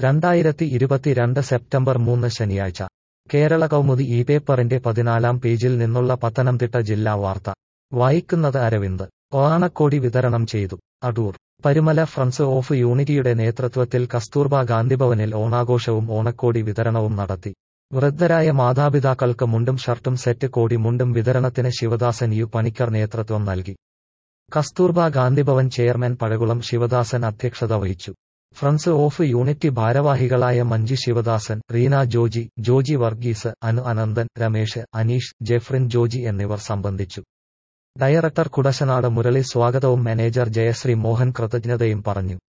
രണ്ടായിരത്തി ഇരുപത്തിരണ്ട് സെപ്റ്റംബർ മൂന്ന് ശനിയാഴ്ച കേരള കൗമുദി ഈ പേപ്പറിന്റെ പതിനാലാം പേജിൽ നിന്നുള്ള പത്തനംതിട്ട ജില്ലാ വാർത്ത വായിക്കുന്നത് അരവിന്ദ് ഓണക്കോടി വിതരണം ചെയ്തു അടൂർ പരുമല ഫ്രണ്ട്സ് ഓഫ് യൂണിറ്റിയുടെ നേതൃത്വത്തിൽ കസ്തൂർബ ഗാന്ധിഭവനിൽ ഓണാഘോഷവും ഓണക്കോടി വിതരണവും നടത്തി വൃദ്ധരായ മാതാപിതാക്കൾക്ക് മുണ്ടും ഷർട്ടും സെറ്റ് കോടി മുണ്ടും വിതരണത്തിന് ശിവദാസൻ യു പണിക്കർ നേതൃത്വം നൽകി കസ്തൂർബ ഗാന്ധിഭവൻ ചെയർമാൻ പഴകുളം ശിവദാസൻ അധ്യക്ഷത വഹിച്ചു ഫ്രണ്ട്സ് ഓഫ് യൂണിറ്റി ഭാരവാഹികളായ മഞ്ജു ശിവദാസൻ റീന ജോജി ജോജി വർഗീസ് അനു അനന്തൻ രമേശ് അനീഷ് ജെഫ്രിൻ ജോജി എന്നിവർ സംബന്ധിച്ചു ഡയറക്ടർ കുടശനാട് മുരളി സ്വാഗതവും മാനേജർ ജയശ്രീ മോഹൻ കൃതജ്ഞതയും പറഞ്ഞു